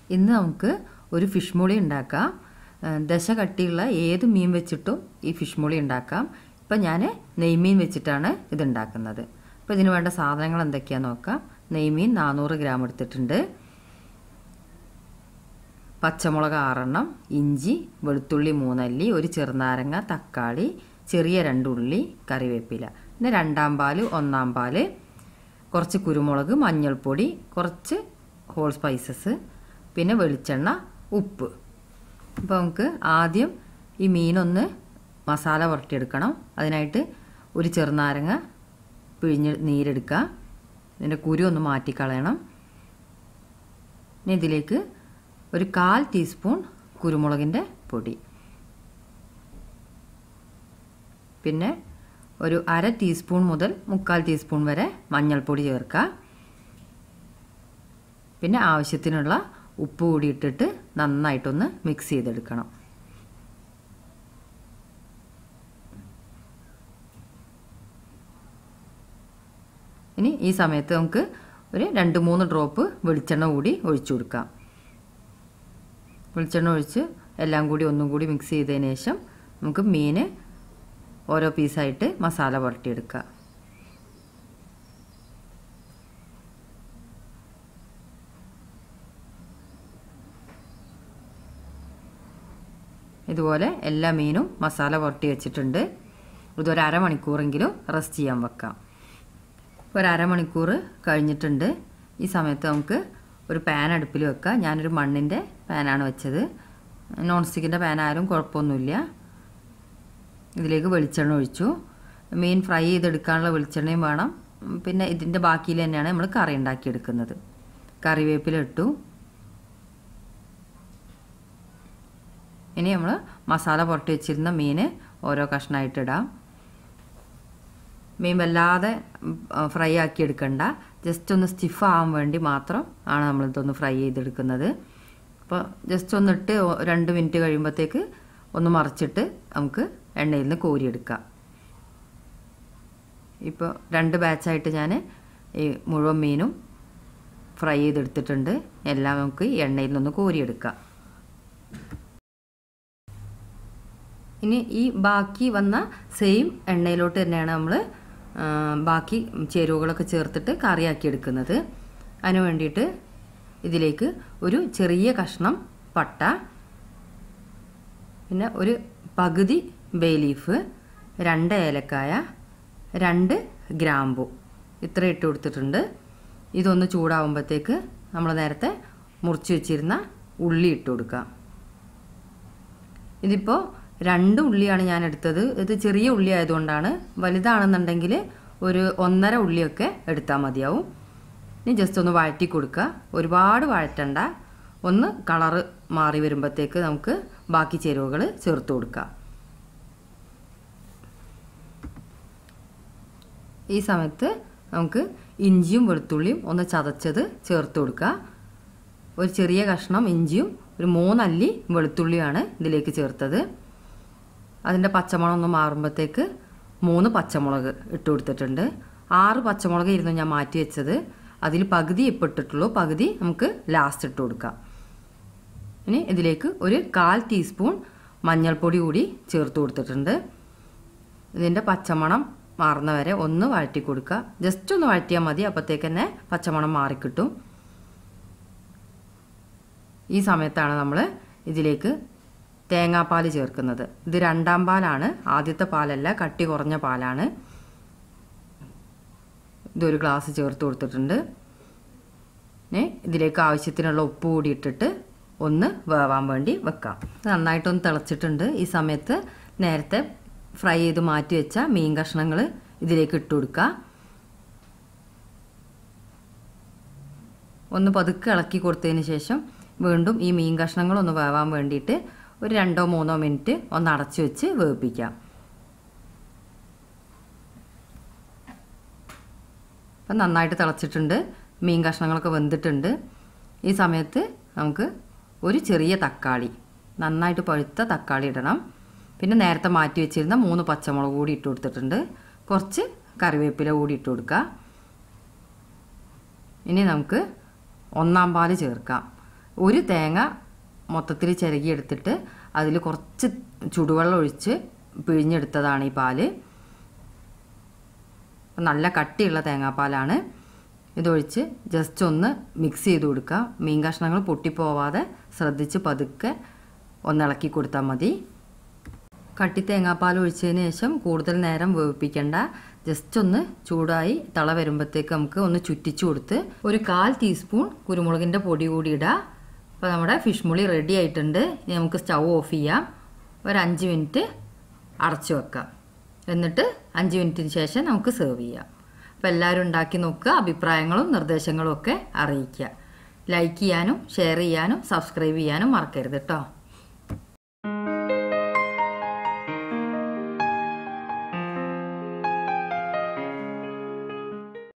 ഇന്ന് നമുക്ക് ഒരു ഫിഷ് മോളി ഉണ്ടാക്കാം ഏഹ് ദശ കട്ടിയുള്ള ഏത് മീൻ വെച്ചിട്ടും ഈ ഫിഷ് മോളി ഉണ്ടാക്കാം ഇപ്പം ഞാൻ നെയ്മീൻ വെച്ചിട്ടാണ് ഇത് ഉണ്ടാക്കുന്നത് അപ്പോൾ ഇതിന് വേണ്ട സാധനങ്ങൾ എന്തൊക്കെയാണെന്ന് നോക്കാം നെയ്മീൻ നാനൂറ് ഗ്രാം എടുത്തിട്ടുണ്ട് പച്ചമുളക് ആറെണ്ണം ഇഞ്ചി വെളുത്തുള്ളി മൂന്നല്ലി ഒരു ചെറുനാരങ്ങ തക്കാളി ചെറിയ രണ്ടുള്ളി കറിവേപ്പില പിന്നെ രണ്ടാം പാല് ഒന്നാം പാല് കുറച്ച് കുരുമുളക് മഞ്ഞൾപ്പൊടി കുറച്ച് ഹോൾ സ്പൈസസ് പിന്നെ വെളിച്ചെണ്ണ ഉപ്പ് അപ്പോൾ നമുക്ക് ആദ്യം ഈ മീനൊന്ന് മസാല പുരട്ടിയെടുക്കണം അതിനായിട്ട് ഒരു ചെറുനാരങ്ങ പിഴിഞ്ഞ് നീരെടുക്കുക ഇതിൻ്റെ കുരു ഒന്ന് മാറ്റിക്കളയണം ഇനി ഇതിലേക്ക് ഒരു കാൽ ടീസ്പൂൺ കുരുമുളകിൻ്റെ പൊടി പിന്നെ ഒരു അര ടീസ്പൂൺ മുതൽ മുക്കാൽ ടീസ്പൂൺ വരെ മഞ്ഞൾപ്പൊടി ചേർക്കുക പിന്നെ ആവശ്യത്തിനുള്ള ഉപ്പ് കൂടി ഇട്ടിട്ട് നന്നായിട്ടൊന്ന് മിക്സ് ചെയ്തെടുക്കണം ഇനി ഈ സമയത്ത് നമുക്ക് ഒരു രണ്ട് മൂന്ന് ഡ്രോപ്പ് വെളിച്ചെണ്ണ കൂടി ഒഴിച്ചു കൊടുക്കാം വെളിച്ചെണ്ണ ഒഴിച്ച് എല്ലാം കൂടി ഒന്നും കൂടി മിക്സ് ചെയ്തതിന് ശേഷം നമുക്ക് മീൻ ഓരോ പീസായിട്ട് മസാല പുരട്ടിയെടുക്കുക ഇതുപോലെ എല്ലാ മീനും മസാല പുരട്ടി വെച്ചിട്ടുണ്ട് ഇതൊരു അരമണിക്കൂറെങ്കിലും റെസ്റ്റ് ചെയ്യാൻ വെക്കാം ഒരു അരമണിക്കൂർ കഴിഞ്ഞിട്ടുണ്ട് ഈ സമയത്ത് നമുക്ക് ഒരു പാൻ അടുപ്പിൽ വെക്കാം ഞാനൊരു മണ്ണിൻ്റെ പാനാണ് വെച്ചത് നോൺ സ്റ്റിക്കിൻ്റെ പാനായാലും കുഴപ്പമൊന്നുമില്ല ഇതിലേക്ക് വെളിച്ചെണ്ണ ഒഴിച്ചു മീൻ ഫ്രൈ ചെയ്തെടുക്കാനുള്ള വെളിച്ചെണ്ണയും വേണം പിന്നെ ഇതിൻ്റെ ബാക്കിയിൽ തന്നെയാണ് നമ്മൾ കറി ഉണ്ടാക്കിയെടുക്കുന്നത് കറിവേപ്പില ഇട്ടു ഇനി നമ്മൾ മസാല പുരട്ടി വെച്ചിരുന്ന മീൻ ഓരോ കഷ്ണമായിട്ട് ഇടാം മീൻ വല്ലാതെ ഫ്രൈ ആക്കി എടുക്കണ്ട ജസ്റ്റ് ഒന്ന് സ്റ്റിഫ് ആവാൻ വേണ്ടി മാത്രം ആണ് നമ്മളിതൊന്ന് ഫ്രൈ ചെയ്തെടുക്കുന്നത് അപ്പോൾ ജസ്റ്റ് ഒന്നിട്ട് രണ്ട് മിനിറ്റ് കഴിയുമ്പോഴത്തേക്ക് ഒന്ന് മറിച്ചിട്ട് നമുക്ക് എണ്ണയിൽ നിന്ന് കോരിയെടുക്കാം ഇപ്പോൾ രണ്ട് ബാച്ചായിട്ട് ഞാൻ ഈ മുഴുവൻ മീനും ഫ്രൈ ചെയ്തെടുത്തിട്ടുണ്ട് എല്ലാം നമുക്ക് എണ്ണയിൽ നിന്നൊന്ന് കോരിയെടുക്കാം ഇനി ഈ ബാക്കി വന്ന സെയിം എണ്ണയിലോട്ട് തന്നെയാണ് നമ്മൾ ബാക്കി ചേരുവകളൊക്കെ ചേർത്തിട്ട് കറിയാക്കി എടുക്കുന്നത് അതിന് വേണ്ടിയിട്ട് ഇതിലേക്ക് ഒരു ചെറിയ കഷ്ണം പട്ട പിന്നെ ഒരു പകുതി ബേ ലീഫ് രണ്ട് ഏലക്കായ രണ്ട് ഗ്രാമ്പു ഇത്ര ഇട്ട് കൊടുത്തിട്ടുണ്ട് ഇതൊന്ന് ചൂടാവുമ്പോഴത്തേക്ക് നമ്മൾ നേരത്തെ മുറിച്ച് വെച്ചിരുന്ന ഉള്ളി ഇട്ട് കൊടുക്കാം ഇതിപ്പോൾ രണ്ട് ഉള്ളിയാണ് ഞാൻ എടുത്തത് ഇത് ചെറിയ ഉള്ളി ആയതുകൊണ്ടാണ് വലുതാണെന്നുണ്ടെങ്കിൽ ഒരു ഒന്നര ഉള്ളിയൊക്കെ എടുത്താൽ മതിയാവും ഇനി ജസ്റ്റ് ഒന്ന് വഴറ്റി കൊടുക്കുക ഒരുപാട് വഴറ്റണ്ട ഒന്ന് കളറ് മാറി വരുമ്പോഴത്തേക്ക് നമുക്ക് ബാക്കി ചേരുവകൾ ചേർത്ത് കൊടുക്കാം ഈ സമയത്ത് നമുക്ക് ഇഞ്ചിയും വെളുത്തുള്ളിയും ഒന്ന് ചതച്ചത് ചേർത്ത് കൊടുക്കുക ഒരു ചെറിയ കഷ്ണം ഇഞ്ചിയും ഒരു മൂന്നല്ലി വെളുത്തുള്ളിയാണ് ഇതിലേക്ക് ചേർത്തത് അതിൻ്റെ പച്ചമുളക് ഒന്ന് മാറുമ്പോഴത്തേക്ക് മൂന്ന് പച്ചമുളക് ഇട്ട് കൊടുത്തിട്ടുണ്ട് ആറ് പച്ചമുളക് ഇരുന്നു ഞാൻ മാറ്റി വെച്ചത് അതിൽ പകുതി ഇപ്പം ഇട്ടിട്ടുള്ളൂ പകുതി നമുക്ക് ലാസ്റ്റ് ഇട്ട് കൊടുക്കാം ഇനി ഇതിലേക്ക് ഒരു കാൽ ടീസ്പൂൺ മഞ്ഞൾപ്പൊടി കൂടി ചേർത്ത് കൊടുത്തിട്ടുണ്ട് ഇതിൻ്റെ പച്ചമണം മാറുന്ന വരെ ഒന്ന് വഴറ്റി കൊടുക്കുക ജസ്റ്റ് ഒന്ന് വഴറ്റിയാൽ മതി അപ്പോഴത്തേക്ക് തന്നെ പച്ചമണം മാറിക്കിട്ടും ഈ സമയത്താണ് നമ്മൾ ഇതിലേക്ക് തേങ്ങാപ്പാൽ ചേർക്കുന്നത് ഇത് രണ്ടാം പാലാണ് ആദ്യത്തെ പാലല്ല കട്ടി കുറഞ്ഞ പാലാണ് ഇതൊരു ഗ്ലാസ് ചേർത്ത് കൊടുത്തിട്ടുണ്ട് ഇതിലേക്ക് ആവശ്യത്തിനുള്ള ഉപ്പ് കൂടി ഇട്ടിട്ട് ഒന്ന് വേവാൻ വേണ്ടി വെക്കാം നന്നായിട്ടൊന്ന് തിളച്ചിട്ടുണ്ട് ഈ സമയത്ത് നേരത്തെ ഫ്രൈ ചെയ്ത് മാറ്റി വെച്ച മീൻ കഷ്ണങ്ങൾ ഇതിലേക്ക് ഇട്ട് കൊടുക്കുക ഒന്ന് പതുക്കെ ഇളക്കി കൊടുത്തതിന് ശേഷം വീണ്ടും ഈ മീൻ കഷ്ണങ്ങൾ ഒന്ന് വേവാൻ വേണ്ടിയിട്ട് ഒരു രണ്ടോ മൂന്നോ മിനിറ്റ് ഒന്ന് അടച്ചു വെച്ച് വേവിപ്പിക്കാം അപ്പം നന്നായിട്ട് തിളച്ചിട്ടുണ്ട് മീൻ കഷ്ണങ്ങളൊക്കെ വെന്തിട്ടുണ്ട് ഈ സമയത്ത് നമുക്ക് ഒരു ചെറിയ തക്കാളി നന്നായിട്ട് പഴുത്ത തക്കാളി ഇടണം പിന്നെ നേരത്തെ മാറ്റി വെച്ചിരുന്ന മൂന്ന് പച്ചമുളക് കൂടി ഇട്ട് കൊടുത്തിട്ടുണ്ട് കുറച്ച് കറിവേപ്പില കൂടി ഇട്ട് കൊടുക്കുക ഇനി നമുക്ക് ഒന്നാം പാല് ചേർക്കാം ഒരു തേങ്ങ മൊത്തത്തിൽ ചിരകിയെടുത്തിട്ട് അതിൽ കുറച്ച് ചുടുവെള്ളം ഒഴിച്ച് പിഴിഞ്ഞെടുത്തതാണ് ഈ പാല് നല്ല കട്ടിയുള്ള തേങ്ങാപ്പാലാണ് ഇതൊഴിച്ച് ജസ്റ്റ് ഒന്ന് മിക്സ് ചെയ്ത് കൊടുക്കുക മീൻ കഷ്ണങ്ങൾ പൊട്ടിപ്പോവാതെ ശ്രദ്ധിച്ച് പതുക്കെ ഒന്ന് ഇളക്കി കൊടുത്താൽ മതി കട്ടി തേങ്ങാപ്പാൽ ഒഴിച്ചതിന് ശേഷം കൂടുതൽ നേരം വേവിപ്പിക്കേണ്ട ജസ്റ്റ് ഒന്ന് ചൂടായി തള വരുമ്പോഴത്തേക്ക് നമുക്ക് ഒന്ന് ചുറ്റിച്ചു കൊടുത്ത് ഒരു കാൽ ടീസ്പൂൺ കുരുമുളകിൻ്റെ പൊടി കൂടി ഇടുക അപ്പോൾ നമ്മുടെ ഫിഷ് മുളി റെഡി ആയിട്ടുണ്ട് ഇനി നമുക്ക് സ്റ്റൗ ഓഫ് ചെയ്യാം ഒരു അഞ്ച് മിനിറ്റ് അടച്ചു വെക്കാം എന്നിട്ട് അഞ്ച് മിനിറ്റിന് ശേഷം നമുക്ക് സെർവ് ചെയ്യാം അപ്പോൾ എല്ലാവരും ഉണ്ടാക്കി നോക്കുക അഭിപ്രായങ്ങളും നിർദ്ദേശങ്ങളും ഒക്കെ അറിയിക്കുക ലൈക്ക് ചെയ്യാനും ഷെയർ ചെയ്യാനും സബ്സ്ക്രൈബ് ചെയ്യാനും മറക്കരുത് കേട്ടോ